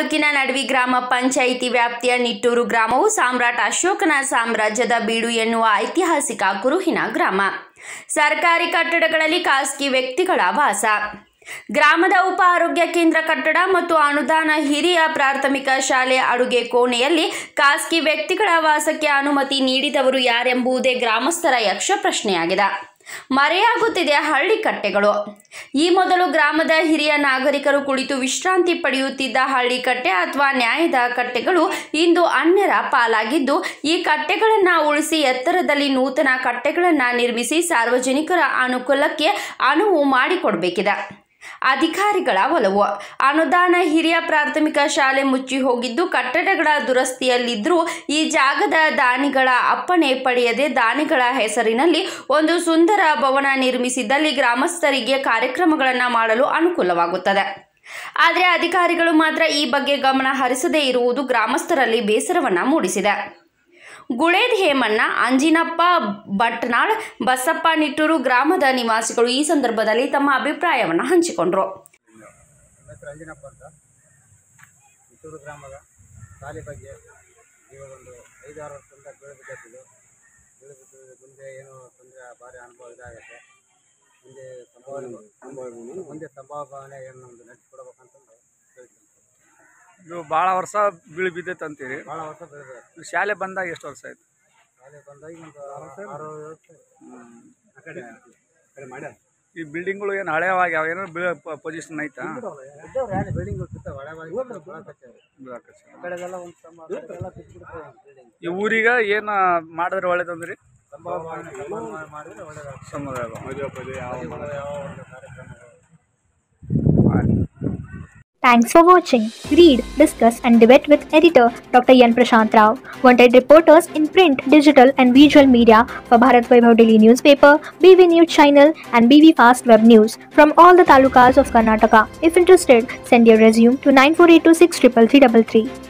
ತಾಲೂಕಿನ ನಡುವಿ ಗ್ರಾಮ ಪಂಚಾಯಿತಿ ವ್ಯಾಪ್ತಿಯ ನಿಟ್ಟೂರು ಗ್ರಾಮವು ಸಾಮ್ರಾಟ್ ಅಶೋಕನ ಸಾಮ್ರಾಜ್ಯದ ಬೀಡು ಎನ್ನುವ ಐತಿಹಾಸಿಕ ಕುರುಹಿನ ಗ್ರಾಮ ಸರ್ಕಾರಿ ಕಟ್ಟಡಗಳಲ್ಲಿ ಖಾಸಗಿ ವ್ಯಕ್ತಿಗಳ ವಾಸ ಗ್ರಾಮದ ಉಪ ಆರೋಗ್ಯ ಕೇಂದ್ರ ಕಟ್ಟಡ ಮತ್ತು ಅನುದಾನ ಹಿರಿಯ ಪ್ರಾಥಮಿಕ ಶಾಲೆ ಅಡುಗೆ ಕೋಣೆಯಲ್ಲಿ ಖಾಸಗಿ ವ್ಯಕ್ತಿಗಳ ವಾಸಕ್ಕೆ ಅನುಮತಿ ನೀಡಿದವರು ಯಾರೆಂಬುದೇ ಗ್ರಾಮಸ್ಥರ ಯಕ್ಷ ಪ್ರಶ್ನೆಯಾಗಿದೆ ಮರೆಯಾಗುತ್ತಿದೆ ಹಳ್ಳಿ ಕಟ್ಟೆಗಳು ಈ ಮೊದಲು ಗ್ರಾಮದ ಹಿರಿಯ ನಾಗರಿಕರು ಕುಳಿತು ವಿಶ್ರಾಂತಿ ಪಡೆಯುತ್ತಿದ್ದ ಹಳ್ಳಿ ಕಟ್ಟೆ ಅಥವಾ ನ್ಯಾಯದ ಕಟ್ಟೆಗಳು ಇಂದು ಅನ್ಯರ ಪಾಲಾಗಿದ್ದು ಈ ಕಟ್ಟೆಗಳನ್ನು ಉಳಿಸಿ ಎತ್ತರದಲ್ಲಿ ನೂತನ ಕಟ್ಟೆಗಳನ್ನು ನಿರ್ಮಿಸಿ ಸಾರ್ವಜನಿಕರ ಅನುಕೂಲಕ್ಕೆ ಅನುವು ಮಾಡಿಕೊಡಬೇಕಿದೆ ಅಧಿಕಾರಿಗಳ ಒಲವು ಅನುದಾನ ಹಿರಿಯ ಪ್ರಾಥಮಿಕ ಶಾಲೆ ಮುಚ್ಚಿ ಹೋಗಿದ್ದು ಕಟ್ಟಡಗಳ ದುರಸ್ತಿಯಲ್ಲಿದ್ದರೂ ಈ ಜಾಗದ ದಾನಿಗಳ ಅಪ್ಪಣೆ ಪಡೆಯದೆ ದಾನಿಗಳ ಹೆಸರಿನಲ್ಲಿ ಒಂದು ಸುಂದರ ಭವನ ನಿರ್ಮಿಸಿದ್ದಲ್ಲಿ ಗ್ರಾಮಸ್ಥರಿಗೆ ಕಾರ್ಯಕ್ರಮಗಳನ್ನು ಮಾಡಲು ಅನುಕೂಲವಾಗುತ್ತದೆ ಆದರೆ ಅಧಿಕಾರಿಗಳು ಮಾತ್ರ ಈ ಬಗ್ಗೆ ಗಮನ ಹರಿಸದೇ ಇರುವುದು ಗ್ರಾಮಸ್ಥರಲ್ಲಿ ಬೇಸರವನ್ನು ಮೂಡಿಸಿದೆ ಗುಳೇದ್ ಹೇಮಣ್ಣ ಅಂಜಿನಪ್ಪ ಭಟ್ನಾಳ್ ಬಸಪ್ಪ ನಿಟ್ಟೂರು ಗ್ರಾಮದ ನಿವಾಸಿಗಳು ಈ ಸಂದರ್ಭದಲ್ಲಿ ತಮ್ಮ ಅಭಿಪ್ರಾಯವನ್ನು ಹಂಚಿಕೊಂಡರು ನನ್ನ ಹೆಸರು ಅಂಜನಪ್ಪ ಅಂತ ಕಿತ್ತೂರು ಗ್ರಾಮದ ಶಾಲೆ ಬಗ್ಗೆ ಇವಾಗ ಒಂದು ಐದಾರು ವರ್ಷದಿಂದ ಬೀಳಬಿಟ್ಟಿದ್ದು ಬೀಳಬಿಟ್ಟು ಮುಂದೆ ಏನು ತೊಂದರೆ ಭಾರಿ ಅನುಭವ ಇದಾಗುತ್ತೆ ಮುಂದೆ ಸಂಭಾವನೆ ಮುಂದೆ ಸಂಭಾವನೆ ಏನು ನಮ್ಮದು ನಡೆಸಿಕೊಡ್ಬೇಕಂತಂದು ಹೇಳ್ತೀನಿ ಇದು ಭಾಳ ವರ್ಷ ಬೀಳು ಬಿದ್ದೈತೆ ಅಂತೀರಿ ಭಾಳ ವರ್ಷ ಬೆಳೆದಿದೆ ಇದು ಶಾಲೆ ಬಂದಾಗ ಎಷ್ಟು ವರ್ಷ ಆಯ್ತು ಶಾಲೆ ಬಂದಾಗ ಒಂದು ಆರು ಏಳು ವರ್ಷ ಆಯ್ತು. ಆ ಕಡೆ ಆ ಕಡೆ ಮಾಡ್ಯಾರ ಈ ಬಿಲ್ಡಿಂಗ್ಗಳು ಏನು ಹಳೆವಾಗಿ ಯಾವ ಏನೋ ಬೀಳ ಪೊಸಿಷನ್ ಐತಾ ಇದ್ದವ್ರು ಯಾರು ಬಿಲ್ಡಿಂಗ್ ಬಿಡ್ತಾವೆ ಹಳೆವಾಗಿ ಬಳಕತ್ತೇವೆ ಬೀಳಾಕತ್ತಿ. ಆ ಕಡೆಗೆಲ್ಲ ಒಂದು ಸಮ ಆ ಕಡೆಗೆಲ್ಲ ಬಿಟ್ಬಿಡ್ತಾವೆ ಬಿಲ್ಡಿಂಗ್ ಈ ಊರಿಗೆ ಏನು ಮಾಡಿದ್ರೆ ಒಳ್ಳೇದಂದ್ರಿ ಸಂಭಾವನೆ ಸಂಭಾವನೆ ಮಾಡಿದ್ರೆ ಒಳ್ಳೆಯದಾಗ್ತದೆ ಸಮುದಾಯ ಮದುವೆ ಯಾವ ಒಂದು ಕಾರ್ಯಕ್ರಮಗಳು Thanks for watching. Read, discuss, and debate with editor Dr. Yan Prashant Rao. Wanted reporters in print, digital, and visual media for Bharat Vaibhav Daily Newspaper, BV News Channel, and BV Fast Web News from all the talukas of Karnataka. If interested, send your resume to 9482633333.